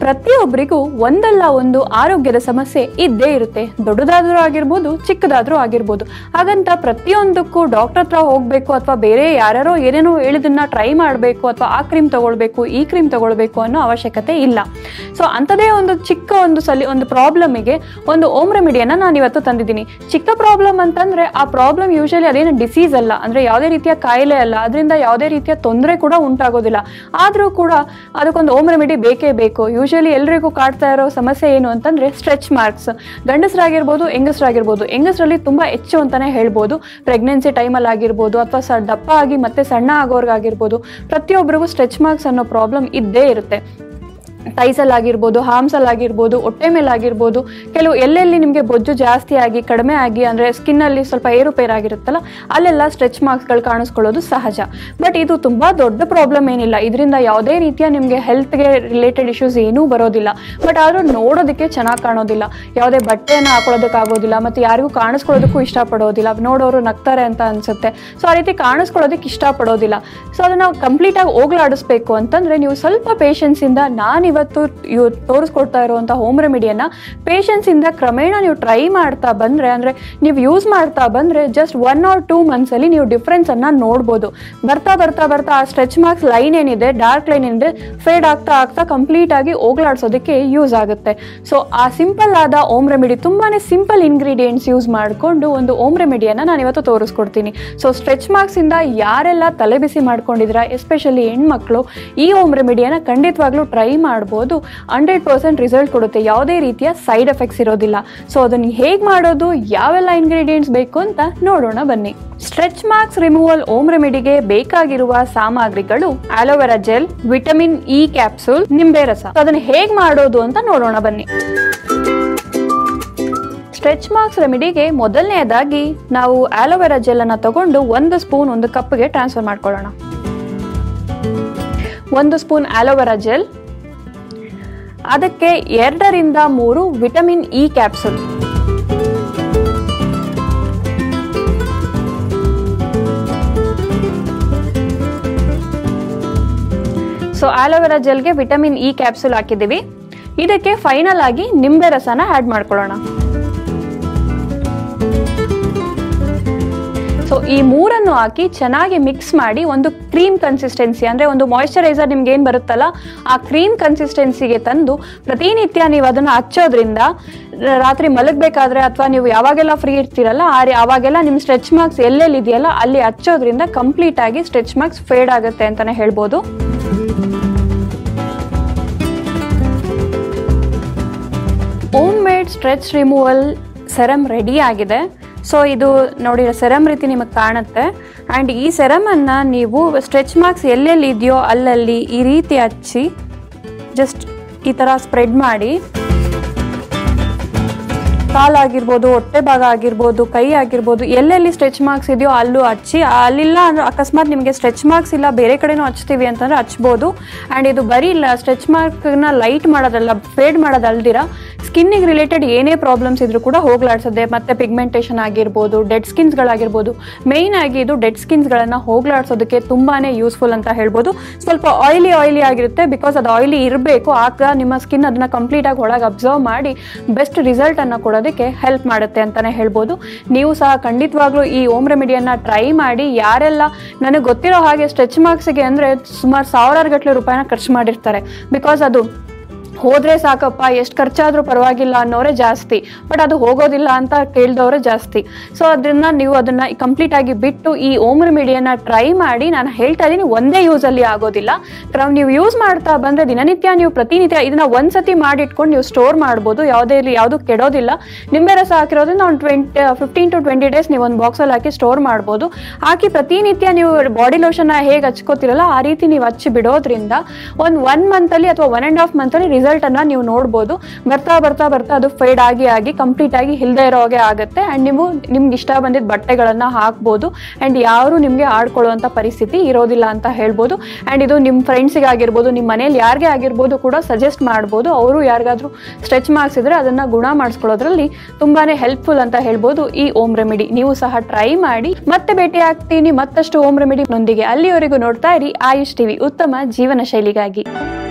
ಪ್ರತಿಯೊಬ್ಬರಿಗೂ ಒಂದಲ್ಲ ಒಂದು ಆರೋಗ್ಯದ ಸಮಸ್ಯೆ ಇದ್ದೇ ಇರುತ್ತೆ ದೊಡ್ಡದಾದ್ರೂ ಆಗಿರ್ಬೋದು ಚಿಕ್ಕದಾದ್ರೂ ಆಗಿರ್ಬೋದು ಹಾಗಂತ ಪ್ರತಿಯೊಂದಕ್ಕೂ ಡಾಕ್ಟರ್ ಹತ್ರ ಹೋಗ್ಬೇಕು ಅಥವಾ ಬೇರೆ ಯಾರ್ಯಾರೋ ಏನೇನೋ ಹೇಳಿದನ್ನ ಟ್ರೈ ಮಾಡಬೇಕು ಅಥವಾ ಆ ಕ್ರೀಮ್ ತಗೊಳ್ಬೇಕು ಈ ಕ್ರೀಮ್ ತಗೊಳ್ಬೇಕು ಅನ್ನೋ ಅವಶ್ಯಕತೆ ಇಲ್ಲ ಸೊ ಅಂಥದೇ ಒಂದು ಚಿಕ್ಕ ಒಂದು ಸಲಿ ಒಂದು ಪ್ರಾಬ್ಲಮಿಗೆ ಒಂದು ಓಮ್ ರೆಮಿಡಿಯನ್ನ ನಾನು ಇವತ್ತು ತಂದಿದ್ದೀನಿ ಚಿಕ್ಕ ಪ್ರಾಬ್ಲಮ್ ಅಂತಂದ್ರೆ ಆ ಪ್ರಾಬ್ಲಮ್ ಯೂಶಲಿ ಅದೇನು ಡಿಸೀಸ್ ಅಲ್ಲ ಅಂದ್ರೆ ಯಾವುದೇ ರೀತಿಯ ಕಾಯಿಲೆ ಅಲ್ಲ ಅದರಿಂದ ಯಾವುದೇ ರೀತಿಯ ತೊಂದರೆ ಕೂಡ ಉಂಟಾಗೋದಿಲ್ಲ ಆದರೂ ಕೂಡ ಅದಕ್ಕೊಂದು ಓಮ್ ರೆಮಿಡಿ ಬೇಕೇ ಬೇಕು ಯೂಶಲಿ ಎಲ್ರಿಗೂ ಕಾಡ್ತಾ ಇರೋ ಸಮಸ್ಯೆ ಏನು ಅಂತಂದ್ರೆ ಸ್ಟ್ರೆಚ್ ಮಾರ್ಕ್ಸ್ ಗಂಡಸರಾಗಿರ್ಬೋದು ಹೆಂಗಸರಾಗಿರ್ಬೋದು ಹೆಂಗಸರಲ್ಲಿ ತುಂಬಾ ಹೆಚ್ಚು ಅಂತಾನೆ ಹೇಳ್ಬೋದು ಪ್ರೆಗ್ನೆನ್ಸಿ ಟೈಮಲ್ಲಿ ಆಗಿರ್ಬೋದು ಅಥವಾ ಸ ದಪ್ಪ ಆಗಿ ಮತ್ತೆ ಸಣ್ಣ ಆಗೋರ್ಗಾಗಿರ್ಬೋದು ಪ್ರತಿಯೊಬ್ಬರಿಗೂ ಸ್ಟ್ರೆಚ್ ಮಾರ್ಕ್ಸ್ ಅನ್ನೋ ಪ್ರಾಬ್ಲಮ್ ಇದ್ದೇ ಇರುತ್ತೆ ಟೈಸಲ್ ಆಗಿರ್ಬೋದು ಹಾಮ್ಸಲ್ ಆಗಿರ್ಬೋದು ಹೊಟ್ಟೆ ಮೇಲೆ ಆಗಿರ್ಬೋದು ಕೆಲವು ಎಲ್ಲೆಲ್ಲಿ ನಿಮಗೆ ಬೊಜ್ಜು ಜಾಸ್ತಿ ಆಗಿ ಕಡಿಮೆ ಆಗಿ ಅಂದರೆ ಸ್ಕಿನ್ನಲ್ಲಿ ಸ್ವಲ್ಪ ಏರುಪೇರು ಆಗಿರುತ್ತಲ್ಲ ಅಲ್ಲೆಲ್ಲ ಸ್ಟ್ರೆಚ್ ಮಾರ್ಕ್ಸ್ಗಳು ಕಾಣಿಸ್ಕೊಳ್ಳೋದು ಸಹಜ ಬಟ್ ಇದು ತುಂಬ ದೊಡ್ಡ ಪ್ರಾಬ್ಲಮ್ ಏನಿಲ್ಲ ಇದರಿಂದ ಯಾವುದೇ ರೀತಿಯ ನಿಮಗೆ ಹೆಲ್ತ್ಗೆ ರಿಲೇಟೆಡ್ ಇಶ್ಯೂಸ್ ಏನೂ ಬರೋದಿಲ್ಲ ಬಟ್ ಆದರೂ ನೋಡೋದಕ್ಕೆ ಚೆನ್ನಾಗಿ ಕಾಣೋದಿಲ್ಲ ಯಾವುದೇ ಬಟ್ಟೆಯನ್ನು ಹಾಕೊಳ್ಳೋದಕ್ಕಾಗೋದಿಲ್ಲ ಮತ್ತು ಯಾರಿಗೂ ಕಾಣಿಸ್ಕೊಳ್ಳೋದಕ್ಕೂ ಇಷ್ಟಪಡೋದಿಲ್ಲ ನೋಡೋರು ನಗ್ತಾರೆ ಅಂತ ಅನ್ಸುತ್ತೆ ಸೊ ಆ ರೀತಿ ಕಾಣಿಸ್ಕೊಳ್ಳೋದಕ್ಕೆ ಇಷ್ಟಪಡೋದಿಲ್ಲ ಸೊ ಅದನ್ನು ಕಂಪ್ಲೀಟಾಗಿ ಹೋಗ್ಲಾಡಿಸ್ಬೇಕು ಅಂತಂದರೆ ನೀವು ಸ್ವಲ್ಪ ಪೇಷನ್ಸಿಂದ ನಾನಿವತ್ತು ಇವ್ ತೋರಿಸ್ಕೊಡ್ತಾ ಇರುವಂಥ ಹೋಮ್ ರೆಮಿಡಿಯನ್ನು ಪೇಷನ್ಸಿಂದ ಕ್ರಮೇಣ ನೀವು ಟ್ರೈ ಮಾಡ್ತಾ ಬಂದರೆ ಅಂದರೆ ನೀವು ಯೂಸ್ ಮಾಡ್ತಾ ಬಂದರೆ ಜಸ್ಟ್ ಒನ್ ಆರ್ ಟೂ ಮಂತ್ಸಲ್ಲಿ ನೀವು ಡಿಫ್ರೆನ್ಸನ್ನು ನೋಡ್ಬೋದು ಬರ್ತಾ ಬರ್ತಾ ಬರ್ತಾ ಆ ಸ್ಟ್ರೆಚ್ ಮಾರ್ಕ್ಸ್ ಲೈನ್ ಏನಿದೆ ಡಾರ್ಕ್ ಲೈನ್ ಏನಿದೆ ಫೇಡ್ ಆಗ್ತಾ ಆಗ್ತಾ ಕಂಪ್ಲೀಟ್ ಆಗಿ ಹೋಗ್ಲಾಡ್ಸೋದಕ್ಕೆ ಯೂಸ್ ಆಗುತ್ತೆ ಸೊ ಆ ಸಿಂಪಲ್ ಆದ ಓಮ್ ರೆಮಿಡಿ ತುಂಬಾನೇ ಸಿಂಪಲ್ ಇಂಗ್ರೀಡಿಯೆಂಟ್ಸ್ ಯೂಸ್ ಮಾಡಿಕೊಂಡು ಒಂದು ಓಮ್ ರೆಮಿಡಿಯನ್ನು ನಾನು ಇವತ್ತು ತೋರಿಸ್ಕೊಡ್ತೀನಿ ಸೊ ಸ್ಟ್ರೆಚ್ ಮಾರ್ಕ್ಸಿಂದ ಯಾರೆಲ್ಲ ತಲೆ ಬಿಸಿ ಮಾಡ್ಕೊಂಡಿದ್ರ ಎಸ್ಪೆಷಲಿ ಹೆಣ್ಮಕ್ಳು ಈ ಓಮ್ ರೆಮಿಡಿಯನ್ನು ಖಂಡಿತವಾಗ್ಲೂ ಟ್ರೈ ಮಾಡ್ಬೋದು ಹಂಡ್ರೆಡ್ ಪರ್ಸೆಂಟ್ ರಿಸಲ್ಟ್ ಕೊಡುತ್ತೆ ಯಾವುದೇ ರೀತಿಯ ಸೈಡ್ ಎಫೆಕ್ಟ್ಸ್ ಇರೋದಿಲ್ಲ ಸೊ ಅದನ್ನು ಹೇಗೆ ಮಾಡೋದು ಯಾವೆಲ್ಲ ಇಂಗ್ರೀಡಿಯೆಂಟ್ಸ್ ಬೇಕು ಅಂತ ನೋಡೋಣ ಬನ್ನಿ ಸ್ಟ್ರೆಚ್ ಮಾರ್ಕ್ಸ್ ರಿಮೂವಲ್ ಓಮ್ ರೆಮಿಡಿಗೆ ಬೇಕಾಗಿರುವ ಸಾಮಗ್ರಿಗಳು aloe vera gel vitamin E capsule ನಿಂಬೆ ರಸ So ಅದನ್ನ ಹೇಗೆ ಮಾಡೋದು ಅಂತ ನೋಡೋಣ ಬನ್ನಿ ಸ್ಟ್ರೆಚ್ ಮಾರ್ಕ್ಸ್ ರೆಮಿಡಿಗೆ ಮೊದಲನೆಯದಾಗಿ ನಾವು ಆಲೋವೆರಾ ಜೆಲ್ ಅನ್ನ ತಗೊಂಡು ಒಂದು ಸ್ಪೂನ್ ಒಂದು ಕಪ್ಗೆ ಟ್ರಾನ್ಸ್ಫರ್ ಮಾಡ್ಕೊಳ್ಳೋಣ ಒಂದು ಸ್ಪೂನ್ ಆಲೋವೆರಾ ಜೆಲ್ ಅದಕ್ಕೆ ಎರಡರಿಂದ ಮೂರು vitamin E capsule so aloe vera ಜೆಲ್ಗೆ ವಿಟಮಿನ್ ಇ ಕ್ಯಾಪ್ಸೂಲ್ ಹಾಕಿದ್ದೀವಿ ಇದಕ್ಕೆ ಫೈನಲ್ ಆಗಿ ನಿಂಬೆ ರಸನ ಆ್ಯಡ್ ಮಾಡ್ಕೊಳ್ಳೋಣ ಸೊ ಈ ಮೂರನ್ನು ಹಾಕಿ ಚೆನ್ನಾಗಿ ಮಿಕ್ಸ್ ಮಾಡಿ ಒಂದು ಕ್ರೀಮ್ ಕನ್ಸಿಸ್ಟೆನ್ಸಿ ಅಂದರೆ ಒಂದು ಮಾಯ್ಶ್ಚರೈಸರ್ ನಿಮ್ಗೆ ಏನು ಬರುತ್ತಲ್ಲ ಆ ಕ್ರೀಮ್ ಕನ್ಸಿಸ್ಟೆನ್ಸಿಗೆ ತಂದು ಪ್ರತಿನಿತ್ಯ ನೀವು ಅದನ್ನು ಹಚ್ಚೋದ್ರಿಂದ ರಾತ್ರಿ ಮಲಗಬೇಕಾದ್ರೆ ಅಥವಾ ನೀವು ಯಾವಾಗೆಲ್ಲ ಫ್ರೀ ಇರ್ತೀರಲ್ಲ ಆ ರೀ- ಆವಾಗೆಲ್ಲ ನಿಮ್ಮ ಸ್ಟ್ರೆಚ್ ಮಾರ್ಕ್ಸ್ ಎಲ್ಲೆಲ್ಲಿ ಇದೆಯಲ್ಲ ಅಲ್ಲಿ ಹಚ್ಚೋದ್ರಿಂದ ಕಂಪ್ಲೀಟ್ ಆಗಿ ಸ್ಟ್ರೆಚ್ ಮಾರ್ಕ್ಸ್ ಫೇಡ್ ಆಗುತ್ತೆ ಅಂತಲೇ ಹೇಳ್ಬೋದು home made stretch removal serum ready ಆಗಿದೆ ಸೊ ಇದು ನೋಡಿ ಸೆರಮ್ ರೀತಿ ನಿಮಗೆ ಕಾಣುತ್ತೆ ಆ್ಯಂಡ್ ಈ ಸೆರಮನ್ನು ನೀವು ಸ್ಟ್ರೆಚ್ ಮಾರ್ಕ್ಸ್ ಎಲ್ಲೆಲ್ಲಿ ಇದೆಯೋ ಅಲ್ಲಲ್ಲಿ ಈ ರೀತಿ ಹಚ್ಚಿ ಜಸ್ಟ್ ಈ ಥರ ಸ್ಪ್ರೆಡ್ ಮಾಡಿ ಕಾಲಾಗಿರ್ಬೋದು ಹೊಟ್ಟೆ ಭಾಗ ಆಗಿರ್ಬೋದು ಕೈ ಆಗಿರ್ಬೋದು ಎಲ್ಲೆಲ್ಲಿ ಸ್ಟ್ರೆಚ್ ಮಾರ್ಕ್ಸ್ ಇದೆಯೋ ಅಲ್ಲೂ ಹಚ್ಚಿ ಅಲ್ಲಿಲ್ಲ ಅಂದ್ರೆ ಅಕಸ್ಮಾತ್ ನಿಮಗೆ ಸ್ಟ್ರೆಚ್ ಮಾರ್ಕ್ಸ್ ಇಲ್ಲ ಬೇರೆ ಕಡೆನೂ ಹಚ್ತೀವಿ ಅಂತಂದ್ರೆ ಹಚ್ಬೋದು ಆ್ಯಂಡ್ ಇದು ಬರೀ ಇಲ್ಲ ಸ್ಟ್ರೆಚ್ ಮಾರ್ಕ್ನ ಲೈಟ್ ಮಾಡೋದಲ್ಲ ಫೇಡ್ ಮಾಡೋದಲ್ದಿರ ಸ್ಕಿನ್ನಿಗೆ ರಿಲೇಟೆಡ್ ಏನೇ ಪ್ರಾಬ್ಲಮ್ಸ್ ಇದ್ರೂ ಕೂಡ ಹೋಗ್ಲಾಡ್ಸದೆ ಮತ್ತೆ ಪಿಗ್ಮೆಂಟೇಷನ್ ಆಗಿರ್ಬೋದು ಡೆಡ್ ಸ್ಕಿನ್ಸ್ಗಳಾಗಿರ್ಬೋದು ಮೇಯ್ನ್ ಆಗಿ ಇದು ಡೆಡ್ ಸ್ಕಿನ್ಸ್ಗಳನ್ನು ಹೋಗ್ಲಾಡ್ಸೋದಕ್ಕೆ ತುಂಬಾನೇ ಯೂಸ್ಫುಲ್ ಅಂತ ಹೇಳ್ಬೋದು ಸ್ವಲ್ಪ ಆಯಿಲಿ ಆಯಿಲಿ ಆಗಿರುತ್ತೆ ಬಿಕಾಸ್ ಅದು ಆಯಿಲಿ ಇರಬೇಕು ಆಗ ನಿಮ್ಮ ಸ್ಕಿನ್ ಅದನ್ನ ಕಂಪ್ಲೀಟ್ ಆಗಿ ಒಳಗೆ ಅಬ್ಸರ್ವ್ ಮಾಡಿ ಬೆಸ್ಟ್ ರಿಸಲ್ಟ್ ಅನ್ನ ಕೊಡೋದಕ್ಕೆ ಹೆಲ್ಪ್ ಮಾಡುತ್ತೆ ಅಂತಾನೆ ಹೇಳ್ಬೋದು ನೀವು ಸಹ ಖಂಡಿತವಾಗ್ಲೂ ಈ ಓಮ್ ರೆಮಿಡಿಯನ್ನ ಟ್ರೈ ಮಾಡಿ ಯಾರೆಲ್ಲ ನನಗೆ ಗೊತ್ತಿರೋ ಹಾಗೆ ಸ್ಟ್ರೆಚ್ ಮಾರ್ಕ್ಸ್ಗೆ ಅಂದರೆ ಸುಮಾರು ಸಾವಿರಾರು ಗಟ್ಟಲೆ ರೂಪಾಯಿನ ಖರ್ಚು ಮಾಡಿರ್ತಾರೆ ಬಿಕಾಸ್ ಅದು ಹೋದ್ರೆ ಸಾಕಪ್ಪ ಎಷ್ಟು ಖರ್ಚಾದ್ರೂ ಪರವಾಗಿಲ್ಲ ಅನ್ನೋರೇ ಜಾಸ್ತಿ ಬಟ್ ಅದು ಹೋಗೋದಿಲ್ಲ ಅಂತ ಕೇಳಿದವರೇ ಜಾಸ್ತಿ ಸೊ ಅದನ್ನ ನೀವು ಅದನ್ನ ಕಂಪ್ಲೀಟ್ ಆಗಿ ಬಿಟ್ಟು ಈ ಓಮ್ ರೆಮಿಡಿಯನ್ನ ಟ್ರೈ ಮಾಡಿ ನಾನು ಹೇಳ್ತಾ ಇದ್ದೀನಿ ಒಂದೇ ಯೂಸಲ್ಲಿ ಆಗೋದಿಲ್ಲ ಕ್ರಮ್ ನೀವು ಯೂಸ್ ಮಾಡ್ತಾ ಬಂದ್ರೆ ದಿನನಿತ್ಯ ನೀವು ಪ್ರತಿನಿತ್ಯ ಇದನ್ನ ಒಂದ್ಸತಿ ಮಾಡಿಟ್ಕೊಂಡು ನೀವು ಸ್ಟೋರ್ ಮಾಡ್ಬೋದು ಯಾವುದೇ ಇರಲಿ ಯಾವುದು ಕೆಡೋದಿಲ್ಲ ನಿಂಬೆ ರಸ ಹಾಕಿರೋದ್ರಿಂದ ಒಂದು twenty fifteen to twenty days ನೀವು ಒಂದು ಬಾಕ್ಸಲ್ಲಿ ಹಾಕಿ ಸ್ಟೋರ್ ಮಾಡ್ಬೋದು ಹಾಕಿ ಪ್ರತಿನಿತ್ಯ ನೀವು ಬಾಡಿ ಲೋಷನ್ನ ಹೇಗೆ ಹಚ್ಕೋತಿರಲ್ಲ ಆ ರೀತಿ ನೀವು ಹಚ್ಚಿ ಬಿಡೋದ್ರಿಂದ ಒಂದು ಒನ್ ಮಂತಲ್ಲಿ ಅಥವಾ ಒನ್ ಆ್ಯಂಡ್ ಹಾಫ್ ಮಂತಲ್ಲಿ ರಿಸಲ್ಟ್ ಅನ್ನ ನೀವು ನೋಡ್ಬೋದು ಬರ್ತಾ ಬರ್ತಾ ಬರ್ತಾ ಅದು ಫೇಡ್ ಆಗಿ ಆಗಿ ಕಂಪ್ಲೀಟ್ ಆಗಿ ಇಲ್ಲದೆ ಇರೋ ಹಾಗೆ ಆಗುತ್ತೆ ಆ್ಯಂಡ್ ನೀವು ನಿಮ್ಗೆ ಇಷ್ಟ ಬಂದಿದ್ದ ಬಟ್ಟೆಗಳನ್ನ ಹಾಕ್ಬೋದು ಆ್ಯಂಡ್ ಯಾರು ನಿಮಗೆ ಆಡ್ಕೊಳ್ಳುವಂಥ ಪರಿಸ್ಥಿತಿ ಇರೋದಿಲ್ಲ ಅಂತ ಹೇಳ್ಬೋದು ಆ್ಯಂಡ್ ಇದು ನಿಮ್ಮ ಫ್ರೆಂಡ್ಸಿಗೆ ಆಗಿರ್ಬೋದು ನಿಮ್ಮ ಮನೇಲಿ ಯಾರಿಗೆ ಆಗಿರ್ಬೋದು ಕೂಡ ಸಜೆಸ್ಟ್ ಮಾಡ್ಬೋದು ಅವರು ಯಾರಿಗಾದ್ರೂ ಸ್ಟ್ರೆಚ್ ಮಾರ್ಕ್ಸ್ ಇದ್ರೆ ಅದನ್ನ ಗುಣ ಮಾಡಿಸ್ಕೊಳ್ಳೋದ್ರಲ್ಲಿ ತುಂಬಾನೇ ಹೆಲ್ಪ್ಫುಲ್ ಅಂತ ಹೇಳ್ಬೋದು ಈ ಓಮ್ ರೆಮಿಡಿ ನೀವು ಸಹ ಟ್ರೈ ಮಾಡಿ ಮತ್ತೆ ಭೇಟಿ ಆಗ್ತೀನಿ ಮತ್ತಷ್ಟು ಓಮ್ ರೆಮಿಡಿ ನೊಂದಿಗೆ ಅಲ್ಲಿವರೆಗೂ ನೋಡ್ತಾ ಇರಿ ಆಯುಷ್ ಟಿವಿ ಉತ್ತಮ ಜೀವನ ಶೈಲಿಗಾಗಿ